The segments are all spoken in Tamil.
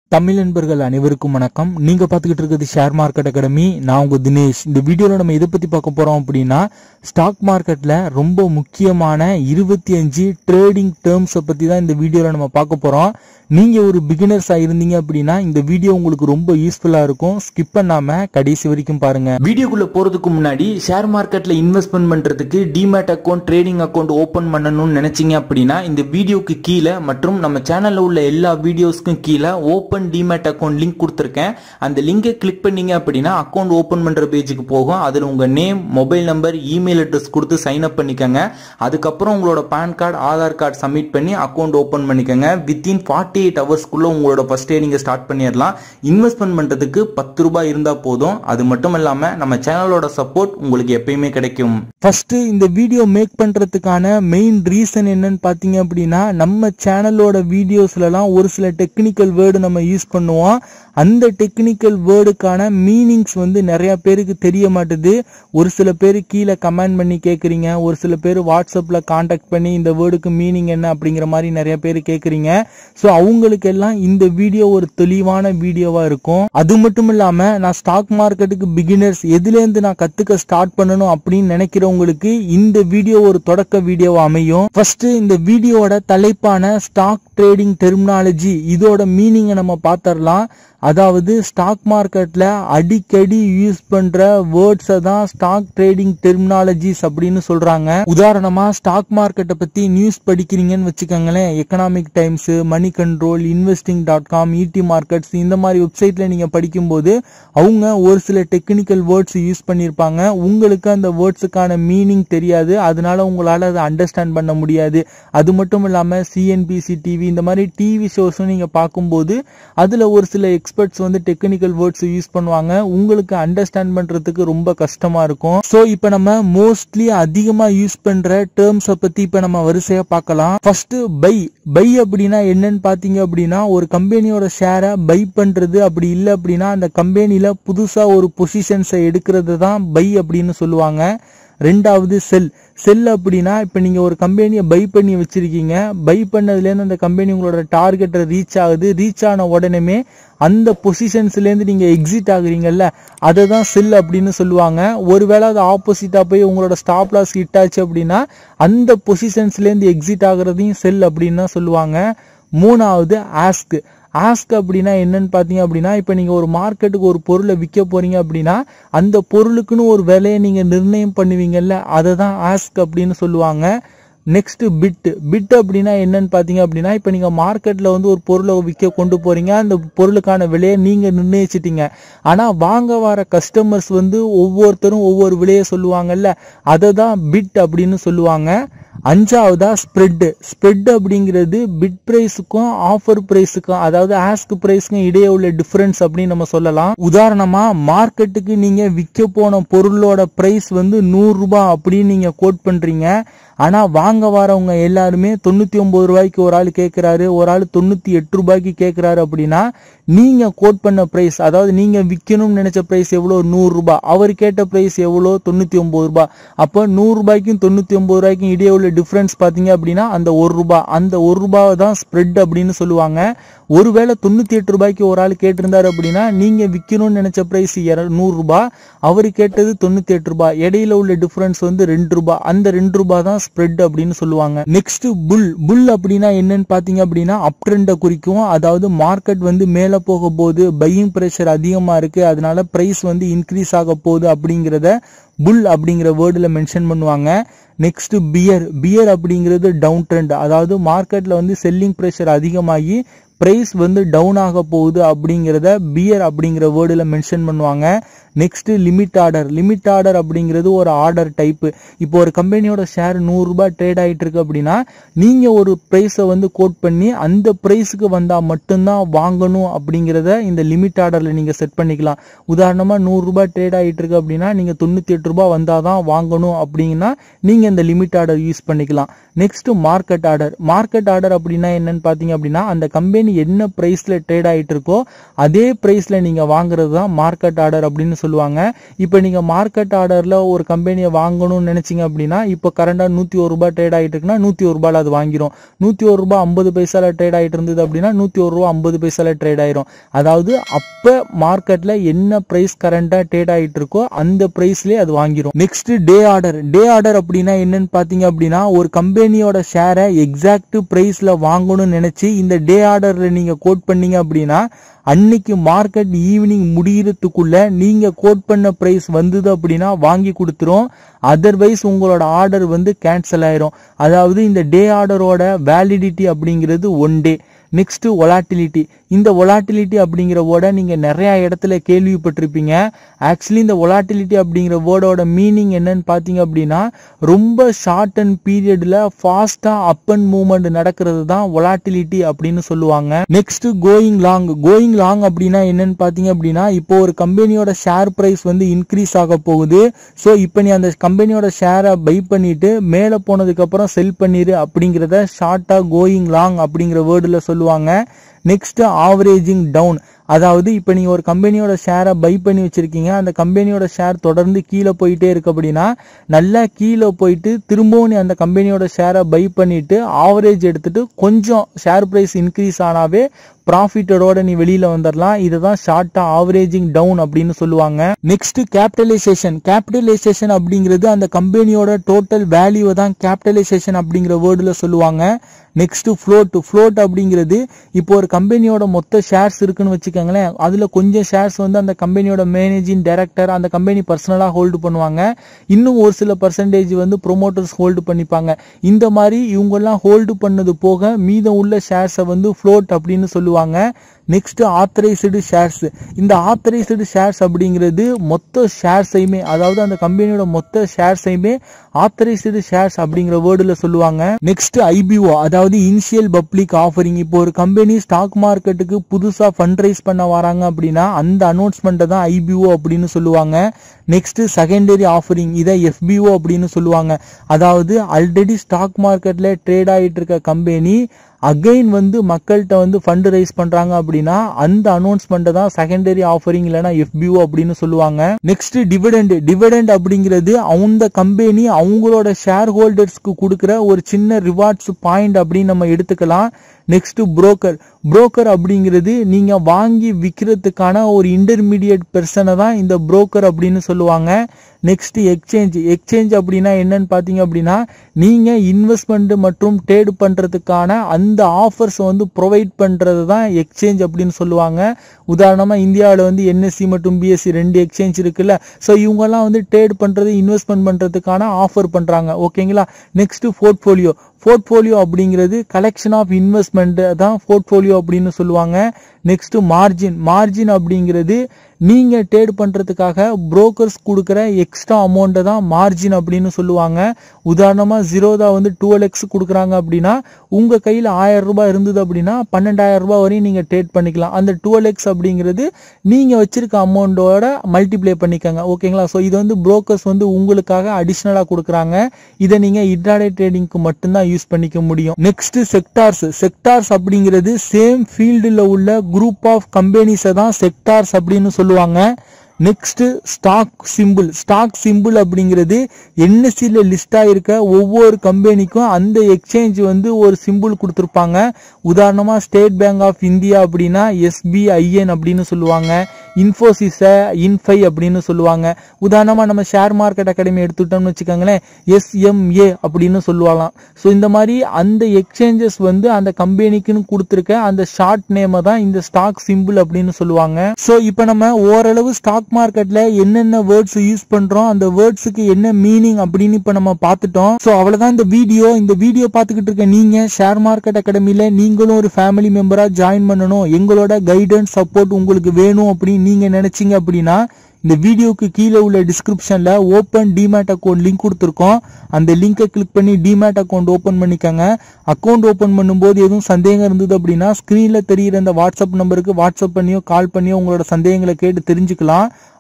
தமிழ் நண்பர்கள் அனைவருக்கும் வணக்கம் நீங்க பாத்துக்கிட்டு இருக்கிறது ஷேர் மார்க்கெட் அகாடமி நான் உங்க தினேஷ் இந்த வீடியோல நம்ம எதை பத்தி பார்க்க போறோம் அப்படின்னா ஸ்டாக் மார்க்கெட்ல ரொம்ப முக்கியமான இருபத்தி அஞ்சு ட்ரேடிங் டேர்ம்ஸை பத்தி தான் இந்த வீடியோல நம்ம பார்க்க போறோம் நீங்க ஒரு பிகினர்ஸா இருந்தீங்க அப்படின்னா இந்த வீடியோ உங்களுக்கு ரொம்ப யூஸ்ஃபுல்லா இருக்கும் ஸ்கிப் பண்ணாம கடைசி வரைக்கும் பாருங்க வீடியோக்குள்ள போறதுக்கு முன்னாடி ஷேர் மார்க்கெட்ல இன்வெஸ்ட்மெண்ட் பண்றதுக்கு demat account trading account open பண்ணணும்னு நினைச்சீங்க அப்படின்னா இந்த வீடியோக்கு கீழே மற்றும் நம்ம சேனல்ல உள்ள எல்லா வீடியோஸ்க்கும் கீழே ஓபன் டிமேட் அக்கௌண்ட் லிங்க் கொடுத்துருக்கேன் அந்த லிங்கை கிளிக் பண்ணீங்க அப்படின்னா அக்கௌண்ட் ஓபன் பண்ற பேஜுக்கு போகும் அதுல உங்க name mobile number email address கொடுத்து சைன் அப் பண்ணிக்கோங்க அதுக்கப்புறம் உங்களோட PAN card Aadhaar card submit பண்ணி அக்கௌண்ட் ஓபன் பண்ணிக்கோங்க வித்தின் ஃபார்ட்டி எயிட் ஹவர்ஸ்க்குள்ள உங்களோட ஃபர்ஸ்ட் டே நீங்க ஸ்டார்ட் பண்ணிடலாம் இன்வெஸ்ட்மெண்ட் பண்றதுக்கு பத்து ரூபாய் இருந்தா போதும் அது மட்டும் இல்லாம நம்ம சேனலோட சப்போர்ட் உங்களுக்கு எப்பயுமே கிடைக்கும் ஃபர்ஸ்ட் இந்த வீடியோ மேக் பண்றதுக்கான மெயின் ரீசன் என்னன்னு பாத்தீங்க அப்படின்னா நம்ம சேனலோட வீடியோஸ்லலாம் ஒரு சில டெக்னிக்கல் வேர்டு நம்ம யூஸ் பண்ணுவோம் அந்த டெக்னிக்கல் வேர்டுக்கான மீனிங்ஸ் வந்து நிறைய பேருக்கு தெரிய மாட்டுது ஒரு சில பேர் கீழே கமெண்ட் பண்ணி கேட்குறீங்க ஒரு சில பேர் வாட்ஸ்அப்பில் காண்டாக்ட் பண்ணி இந்த வேர்டுக்கு மீனிங் என்ன அப்படிங்கிற மாதிரி நிறைய பேர் கேட்குறீங்க ஸோ அவங்களுக்கெல்லாம் இந்த வீடியோ ஒரு தெளிவான வீடியோவாக இருக்கும் அது மட்டும் இல்லாமல் நான் ஸ்டாக் மார்க்கெட்டுக்கு பிகினர்ஸ் எதுலேருந்து நான் கற்றுக்க ஸ்டார்ட் பண்ணணும் அப்படின்னு நினைக்கிறவங்களுக்கு இந்த வீடியோ ஒரு தொடக்க வீடியோவா அமையும் ஃபர்ஸ்ட் இந்த வீடியோவோட தலைப்பான ஸ்டாக் ட்ரேடிங் டெர்மினாலஜி இதோட மீனிங்கை நம்ம பார்த்தரலாம் அதாவது ஸ்டாக் மார்க்கெட்ல அடிக்கடி யூஸ் பண்ற வேர்ட்ஸை தான் ஸ்டாக் ட்ரேடிங் டெர்மினாலஜிஸ் அப்படின்னு சொல்றாங்க உதாரணமா ஸ்டாக் மார்க்கெட்டை பத்தி நியூஸ் படிக்கிறீங்கன்னு வச்சுக்கோங்களேன் Economic Times Moneycontrol investing dot com ET markets இந்த மாதிரி வெப்சைட்ல நீங்க படிக்கும்போது அவங்க ஒரு சில டெக்னிக்கல் வேர்ட்ஸ் யூஸ் பண்ணியிருப்பாங்க உங்களுக்கு அந்த வேர்ட்ஸுக்கான மீனிங் தெரியாது அதனால உங்களால அதை அண்டர்ஸ்டாண்ட் பண்ண முடியாது அது மட்டும் இல்லாம சிஎன்பிசி டிவி இந்த மாதிரி டிவி ஷோஸும் நீங்க பார்க்கும்போது அதுல ஒரு சில எக்ஸ்பர்ட்ஸ் வந்து டெக்னிக்கல் வேர்ட்ஸ் யூஸ் பண்ணுவாங்க உங்களுக்கு அண்டர்ஸ்டாண்ட் பண்றதுக்கு ரொம்ப கஷ்டமா இருக்கும் ஸோ இப்போ நம்ம மோஸ்ட்லி அதிகமா யூஸ் பண்ற டேர்ம்ஸை பத்தி இப்போ நம்ம வரிசையா பார்க்கலாம் ஃபர்ஸ்ட் பை பை அப்படின்னா என்னன்னு பாத்தீங்க அப்படின்னா ஒரு கம்பெனியோட ஷேரை பை பண்றது அப்படி இல்லை அப்படின்னா அந்த கம்பெனில புதுசா ஒரு பொசிஷன்ஸை எடுக்கிறது தான் பை அப்படின்னு சொல்லுவாங்க ரெண்டாவது செல் செல் அப்படின்னா இப்போ நீங்கள் ஒரு கம்பெனியை பை பண்ணி வச்சிருக்கீங்க பை பண்ணதுலேருந்து அந்த கம்பெனி உங்களோட டார்கெட்டை ரீச் ஆகுது ரீச் ஆன உடனே அந்த பொசிஷன்ஸ்லேருந்து நீங்கள் எக்ஸிட் ஆகுறீங்கல்ல அதை தான் செல் அப்படின்னு சொல்லுவாங்க ஒருவேளை அது ஆப்போசிட்டாக போய் உங்களோட ஸ்டாப் லாஸ் ஹிட் ஆச்சு அப்படின்னா அந்த பொசிஷன்ஸ்லேருந்து எக்ஸிட் ஆகுறதையும் செல் அப்படின்னு தான் சொல்லுவாங்க மூணாவது ஆஸ்க் ஆஸ்க் அப்படின்னா என்னன்னு பார்த்தீங்க அப்படின்னா இப்போ நீங்கள் ஒரு மார்க்கெட்டுக்கு ஒரு பொருளை விற்க போறீங்க அப்படின்னா அந்த பொருளுக்குன்னு ஒரு விலையை நீங்கள் நிர்ணயம் பண்ணுவீங்கல்ல அதை தான் ஆஸ்க் அப்படின்னு சொல்லுவாங்க நெக்ஸ்ட் பிட் பிட் அப்படின்னா என்னன்னு பார்த்தீங்க அப்படின்னா இப்போ நீங்கள் மார்க்கெட்டில் வந்து ஒரு பொருளை விற்க கொண்டு போறீங்க அந்த பொருளுக்கான விலையை நீங்கள் நிர்ணயிச்சிட்டீங்க ஆனால் வாங்க வர கஸ்டமர்ஸ் வந்து ஒவ்வொருத்தரும் ஒவ்வொரு விலையை சொல்லுவாங்கல்ல அதை தான் பிட் அப்படின்னு சொல்லுவாங்க அஞ்சாவதா ஸ்ப்ரெட் ஸ்ப்ரெட் அப்படிங்கிறது பிட் பிரைஸுக்கும் ஆஃபர் பிரைஸுக்கும் அதாவது ஆஸ்க் பிரைஸ்க்கும் இடையே உள்ள டிஃபரன்ஸ் அப்படின்னு நம்ம சொல்லலாம் உதாரணமா மார்க்கெட்டுக்கு நீங்க விற்க போன பொருளோட பிரைஸ் வந்து நூறு ரூபாய் அப்படின்னு நீங்க கோட் பண்றீங்க ஆனா வாங்க வரவங்க எல்லாருமே தொண்ணூத்தி ஒன்பது ரூபாய்க்கு ஒரு ஆள் கேட்கிறாரு ஒரு ஆள் தொண்ணூத்தி எட்டு ரூபாய்க்கு கேட்கிறாரு அப்படின்னா நீங்க கோட் பண்ண பிரைஸ் அதாவது நீங்க விற்கணும்னு நினைச்ச பிரைஸ் எவ்வளவு நூறு ரூபாய் அவர் கேட்ட பிரைஸ் எவ்வளவு தொண்ணூத்தி ஒன்பது ரூபாய் அப்போ நூறு ரூபாய்க்கும் தொண்ணூத்தி ஒன்பது ரூபாய்க்கும் இடையே உள்ள டிஃபரன்ஸ் பாத்தீங்க அப்படின்னா அந்த ஒரு ரூபாய் அந்த ஒரு ரூபாவை தான் ஸ்ப்ரெட் அப்படின்னு சொல்லுவாங்க ஒருவேளை தொண்ணூத்தி எட்டு ரூபாய்க்கு ஒரு ஆள் கேட்டிருந்தாரு அப்படின்னா நீங்க விற்கணும்னு நினைச்ச பிரைஸ் நூறு ரூபாய் அவர் கேட்டது தொண்ணூத்தி எட்டு ரூபாய் இடையில உள்ள டிஃபரன்ஸ் வந்து ரெண்டு ரூபாய் அந்த ரெண்டு ரூபாய் தான் ஸ்ப்ரெட் அப்படின்னு சொல்லுவாங்க நெக்ஸ்ட் புல் புல் அப்படின்னா என்னன்னு பாத்தீங்க அப்படின்னா அப் ட்ரெண்டை குறிக்கும் அதாவது மார்க்கெட் வந்து மேல போக போகுது பையிங் ப்ரெஷர் அதிகமா இருக்கு அதனால பிரைஸ் வந்து இன்க்ரீஸ் ஆக போகுது அப்படிங்கிறத புல் அப்படிங்கிற வேர்டில் மென்ஷன் பண்ணுவாங்க நெக்ஸ்ட் பியர் பியர் அப்படிங்கிறது டவுன் ட்ரெண்ட் அதாவது மார்க்கெட்ல வந்து செல்லிங் ப்ரெஷர் அதிகமாகி பிரைஸ் வந்து டவுன் ஆக போகுது அப்படிங்கிறத பியர் அப்படிங்கிற வேர்டில் மென்ஷன் பண்ணுவாங்க next limit order limit order அப்படிங்கிறது ஒரு ஆர்டர் டைப்பு இப்போ ஒரு கம்பெனியோட ஷேர் நூறுரூபா ட்ரேட் ஆகிட்டு இருக்கு அப்படின்னா நீங்கள் ஒரு ப்ரைஸை வந்து கோட் பண்ணி அந்த ப்ரைஸுக்கு வந்தால் மட்டும்தான் வாங்கணும் அப்படிங்கிறத இந்த லிமிட் ஆர்டரில் நீங்கள் செட் பண்ணிக்கலாம் உதாரணமாக நூறுரூபா ட்ரேட் ஆகிட்டு இருக்கு அப்படின்னா நீங்கள் தொண்ணூற்றி எட்டு ரூபா வந்தால் தான் வாங்கணும் அப்படின்னா நீங்கள் இந்த லிமிட் ஆர்டர் யூஸ் பண்ணிக்கலாம் next market order market order அப்படின்னா என்னன்னு பார்த்தீங்க அப்படின்னா அந்த கம்பெனி கம்பெனி என்ன பிரைஸ்ல ட்ரேட் ஆயிட்டு இருக்கோ அதே பிரைஸ்ல நீங்க வாங்குறது தான் மார்க்கெட் ஆர்டர் அப்படின்னு சொல்லுவாங்க இப்போ நீங்க மார்க்கெட் ஆர்டர்ல ஒரு கம்பெனியை வாங்கணும்னு நினைச்சீங்க அப்படின்னா இப்போ கரண்டா நூத்தி ஒரு ரூபாய் ட்ரேட் ஆயிட்டு இருக்குன்னா நூத்தி ஒரு ரூபாயில அது வாங்கிரும் நூத்தி ஒரு ரூபாய் ஐம்பது பைசால ட்ரேட் ஆயிட்டு இருந்தது அப்படின்னா நூத்தி ஒரு ரூபாய் ஐம்பது பைசால ட்ரேட் ஆயிரும் அதாவது அப்ப மார்க்கெட்ல என்ன பிரைஸ் கரண்டா ட்ரேட் ஆயிட்டு இருக்கோ அந்த பிரைஸ்லயே அது வாங்கிரும் next day order day order அப்படின்னா என்னன்னு பாத்தீங்க அப்படின்னா ஒரு கம்பெனியோட ஷேரை எக்ஸாக்ட் பிரைஸ்ல வாங்கணும்னு நினைச்சு இந்த டே ஆர்டர்ல நீங்க கோட் பண்ணீங்க அப்படின்னா அன்னைக்கு மார்க்கெட் ஈவினிங் முடியறதுக்குள்ள நீங்க கோட் பண்ண பிரைஸ் வந்தது அப்படின்னா வாங்கி கொடுத்துரும் அதர்வைஸ் உங்களோட ஆர்டர் வந்து கேன்சல் ஆயிரும் அதாவது இந்த டே ஆர்டரோட வேலிடிட்டி அப்படிங்கிறது ஒன் டே நெக்ஸ்ட் ஒலாட்டிலிட்டி இந்த ஒலாட்டிலிட்டி அப்படிங்கிற வேர்டை நீங்க நிறைய இடத்துல கேள்விப்பட்டிருப்பீங்க ஆக்சுவலி இந்த ஒலாட்டிலிட்டி அப்படிங்கிற வேர்டோட மீனிங் என்னன்னு பாத்தீங்க அப்படின்னா ரொம்ப ஷார்ட் அண்ட் பீரியட்ல ஃபாஸ்டா அப் அண்ட் மூவ்மெண்ட் நடக்கிறது தான் ஒலாட்டிலிட்டி அப்படின்னு சொல்லுவாங்க next going long going long அப்படின்னா என்னன்னு பாத்தீங்க அப்படின்னா இப்போ ஒரு கம்பெனியோட ஷேர் பிரைஸ் வந்து இன்க்ரீஸ் ஆக போகுது ஸோ இப்போ நீ அந்த கம்பெனியோட ஷேரை பை பண்ணிட்டு மேலே போனதுக்கு அப்புறம் செல் பண்ணிரு அப்படிங்கிறத ஷார்ட்டா கோயிங் லாங் அப்படிங்கிற வேர்டில் சொல்லுவாங்க நெக்ஸ்ட் ஆவரேஜிங் டவுன் அதாவது இப்போ நீங்கள் ஒரு கம்பெனியோட ஷேரை பை பண்ணி வச்சிருக்கீங்க அந்த கம்பெனியோட ஷேர் தொடர்ந்து கீழே போயிட்டே இருக்கு அப்படின்னா நல்லா கீழே போயிட்டு திரும்பவும் நீ அந்த கம்பெனியோட ஷேரை பை பண்ணிட்டு ஆவரேஜ் எடுத்துட்டு கொஞ்சம் ஷேர் பிரைஸ் இன்க்ரீஸ் ஆனாவே ப்ராஃபிட்டோட நீ வெளியில வந்துடலாம் இதுதான் ஷார்ட்டா ஆவரேஜிங் டவுன் அப்படின்னு சொல்லுவாங்க நெக்ஸ்ட் கேபிட்டலைசேஷன் கேபிட்டலைசேஷன் அப்படிங்கிறது அந்த கம்பெனியோட டோட்டல் வேல்யூவை தான் கேபிட்டலைசேஷன் அப்படிங்கிற வேர்டுல சொல்லுவாங்க நெக்ஸ்ட் ஃப்ளோட் ஃப்ளோட் அப்படிங்கிறது இப்போ ஒரு கம்பெனியோட மொத்த ஷேர்ஸ் இருக்குன்னு வச்சுக்கோங்களேன் அதுல கொஞ்சம் ஷேர்ஸ் வந்து அந்த கம்பெனியோட மேனேஜிங் டைரக்டர் அந்த கம்பெனி பர்சனலா ஹோல்டு பண்ணுவாங்க இன்னும் ஒரு சில பர்சன்டேஜ் வந்து ப்ரொமோட்டர்ஸ் ஹோல்டு பண்ணிப்பாங்க இந்த மாதிரி இவங்கெல்லாம் ஹோல்டு பண்ணது போக மீதம் உள்ள ஷேர்ஸை வந்து ஃப்ளோட் அப்படின்னு சொல்லுவாங்க நெக்ஸ்ட் ஆத்தரைஸ்டு ஷேர்ஸ் இந்த ஆத்தரைஸ்டு ஷேர்ஸ் அப்படிங்கிறது மொத்த ஷேர்ஸையுமே அதாவது அந்த கம்பெனியோட மொத்த ஷேர்ஸையுமே ஆத்தரைஸ்டு ஷேர்ஸ் அப்படிங்கிற வேர்டுல சொல்லுவாங்க நெக்ஸ்ட் ஐபிஓ அதாவது இனிஷியல் பப்ளிக் ஆஃபரிங் இப்போ ஒரு கம்பெனி ஸ்டாக் மார்க்கெட்டுக்கு புதுசா ஃபண்ட் ரைஸ் பண்ண வராங்க அப்படின்னா அந்த அனௌன்ஸ்மெண்ட்டை தான் ஐபிஓ அப்படின்னு சொல்லுவாங்க நெக்ஸ்ட் செகண்டரி ஆஃபரிங் இதை எஃபிஓ அப்படின்னு சொல்லுவாங்க அதாவது ஆல்ரெடி ஸ்டாக் மார்க்கெட்ல ட்ரேட் ஆகிட்டு இருக்க கம்பெனி அகைன் வந்து மக்கள்கிட்ட வந்து ஃபண்ட் ரைஸ் பண்றாங்க அப்படின்னா அந்த அனௌன்ஸ்மெண்ட்டை தான் செகண்டரி ஆஃபரிங் இல்லைன்னா எஃபிஓ அப்படின்னு சொல்லுவாங்க நெக்ஸ்ட் டிவிடெண்ட் டிவிடெண்ட் அப்படிங்கிறது அந்த கம்பெனி அவங்களோட ஷேர் ஹோல்டர்ஸ்க்கு கொடுக்குற ஒரு சின்ன ரிவார்ட்ஸ் பாயிண்ட் அப்படின்னு நம்ம எடுத்துக்கலாம் நெக்ஸ்ட் புரோக்கர் புரோக்கர் அப்படிங்கிறது நீங்க வாங்கி விற்கிறதுக்கான ஒரு இன்டர்மீடியட் பெர்சனை தான் இந்த புரோக்கர் அப்படின்னு சொல்லுவாங்க நெக்ஸ்ட் எக்ஸ்சேஞ்ச் எக்ஸ்சேஞ்ச் அப்படின்னா என்னன்னு பாத்தீங்க அப்படின்னா நீங்க இன்வெஸ்ட்மெண்ட் மற்றும் ட்ரேட் பண்றதுக்கான அந்த ஆஃபர்ஸ் வந்து ப்ரொவைட் பண்றது தான் எக்ஸ்சேஞ்ச் அப்படின்னு சொல்லுவாங்க உதாரணமா இந்தியாவில் வந்து என்எஸ்சி மற்றும் பிஎஸ்சி ரெண்டு எக்ஸ்சேஞ்ச் இருக்குல்ல ஸோ இவங்கெல்லாம் வந்து ட்ரேட் பண்றது இன்வெஸ்ட்மெண்ட் பண்றதுக்கான ஆஃபர் பண்றாங்க ஓகேங்களா நெக்ஸ்ட் போர்ட்ஃபோலியோ போர்ட்ஃபோலியோ அப்படிங்கிறது கலெக்ஷன் ஆஃப் இன்வெஸ்ட்மெண்ட் தான் போர்ட்ஃபோலியோ அப்படின்னு சொல்லுவாங்க நெக்ஸ்ட் மார்ஜின் மார்ஜின் அப்படிங்கிறது நீங்க ட்ரேட் பண்றதுக்காக புரோக்கர்ஸ் கொடுக்குற எக்ஸ்ட்ரா அமௌண்ட்டை தான் மார்ஜின் அப்படின்னு சொல்லுவாங்க உதாரணமா ஜீரோதா வந்து டுவெல் எக்ஸ் கொடுக்குறாங்க அப்படின்னா உங்க கையில் ஆயிரம் ரூபாய் இருந்தது அப்படின்னா பன்னெண்டாயிரம் ரூபாய் வரையும் நீங்க ட்ரேட் பண்ணிக்கலாம் அந்த டுவெல் எக்ஸ் அப்படிங்கிறது நீங்க வச்சிருக்க அமௌண்ட்டோட மல்டிப்ளை பண்ணிக்கோங்க ஓகேங்களா ஸோ இது வந்து புரோக்கர்ஸ் வந்து உங்களுக்காக அடிஷ்னலாக கொடுக்குறாங்க இதை நீங்க இன்ட்ராடே ட்ரேடிங்க்கு மட்டும்தான் யூஸ் பண்ணிக்க முடியும் நெக்ஸ்ட் செக்டார்ஸ் செக்டார்ஸ் அப்படிங்கிறது சேம் ஃபீல்டில் உள்ள குரூப் ஆஃப் கம்பெனிஸை தான் செக்டார்ஸ் அப்படின்னு சொல்லுவாங்க next stock symbol stock symbol அப்படிங்கிறது என்எஸ்சியில் லிஸ்ட் ஆயிருக்க ஒவ்வொரு கம்பெனிக்கும் அந்த எக்ஸ்சேஞ்ச் வந்து ஒரு சிம்பிள் கொடுத்துருப்பாங்க உதாரணமா ஸ்டேட் பேங்க் ஆஃப் இந்தியா அப்படின்னா எஸ்பிஐஎன் அப்படின்னு சொல்லுவாங்க இன்ஃபோசிஸை இன்ஃபை அப்படின்னு சொல்லுவாங்க உதாரணமா நம்ம ஷேர் மார்க்கெட் அகாடமி எடுத்துட்டோம்னு வச்சுக்கோங்களேன் எஸ்எம்ஏ அப்படின்னு சொல்லுவாங்களாம் ஸோ இந்த மாதிரி அந்த எக்ஸ்சேஞ்சஸ் வந்து அந்த கம்பெனிக்குன்னு கொடுத்துருக்க அந்த ஷார்ட் நேமை தான் இந்த ஸ்டாக் சிம்பிள் அப்படின்னு சொல்லுவாங்க ஸோ இப்போ நம்ம ஓரளவு ஸ்டாக் மார்க்கெட்ல என்னென்ன வேர்ட்ஸ் யூஸ் பண்றோம் அந்த வேர்ட்ஸுக்கு என்ன மீனிங் அப்படின்னு இப்போ நம்ம பார்த்துட்டோம் ஸோ அவ்வளவுதான் இந்த வீடியோ இந்த வீடியோ பார்த்துக்கிட்டு இருக்க நீங்க ஷேர் மார்க்கெட் அகாடமியில நீங்களும் ஒரு ஃபேமிலி மெம்பரா ஜாயின் பண்ணணும் எங்களோட கைடன்ஸ் சப்போர்ட் உங்களுக்கு வேணும் அப்படின்னு நீங்க நினைச்சீங்க அப்படின்னா இந்த வீடியோக்கு கீழே உள்ள டிஸ்கிரிப்ஷன்ல ஓப்பன் டிமேட் அக்கௌண்ட் லிங்க் கொடுத்துருக்கோம் அந்த லிங்கை கிளிக் பண்ணி டிமேட் அக்கௌண்ட் ஓப்பன் பண்ணிக்கோங்க அக்கௌண்ட் ஓப்பன் பண்ணும்போது எதுவும் சந்தேகம் இருந்தது அப்படின்னா ஸ்க்ரீன்ல தெரியிற இந்த வாட்ஸ்அப் நம்பருக்கு வாட்ஸ்அப் பண்ணியோ கால் பண்ணியோ உங்களோட சந்தேகங்களை கேட்டு தெரிஞ்சுக்கலாம்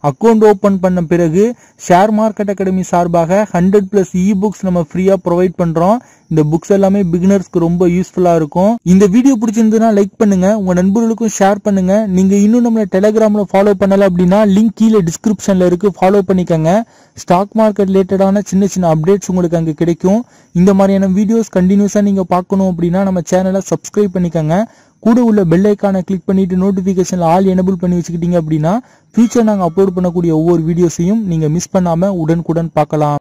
அக்கௌண்ட் ஓபன் பண்ண பிறகு ஷேர் மார்க்கெட் அகாடமி சார்பாக ஹண்ட்ரட் பிளஸ் இ புக்ஸ் நம்ம ஃப்ரீயா ப்ரொவைட் பண்றோம் இந்த புக்ஸ் எல்லாமே பிகினர்ஸ்க்கு ரொம்ப யூஸ்ஃபுல்லா இருக்கும் இந்த வீடியோ பிடிச்சிருந்ததுன்னா லைக் பண்ணுங்க உங்க நண்பர்களுக்கும் ஷேர் பண்ணுங்க நீங்க இன்னும் நம்மள டெலிகிராம்ல ஃபாலோ பண்ணல அப்படின்னா லிங்க் கீழே டிஸ்கிரிப்ஷன்ல இருக்கு ஃபாலோ பண்ணிக்கங்க ஸ்டாக் மார்க்கெட் ரிலேட்டடான சின்ன சின்ன அப்டேட்ஸ் உங்களுக்கு அங்க கிடைக்கும் இந்த மாதிரியான வீடியோஸ் கண்டினியூஸா நீங்க பார்க்கணும் அப்படின்னா நம்ம சேனலை சப்ஸ்கிரைப் பண்ணிக்கங்க கூட உள்ள பெல் ஐக்கானை கிளிக் பண்ணிட்டு நோட்டிபிகேஷன்ல ஆல் எனபிள் பண்ணி வச்சுக்கிட்டீங்க அப்படின்னா ஃபியூச்சர் நாங்க அப்லோட் பண்ணக்கூடிய ஒவ்வொரு வீடியோஸையும் நீங்க மிஸ் பண்ணாம உடனுக்குடன் பார்க்கலாம்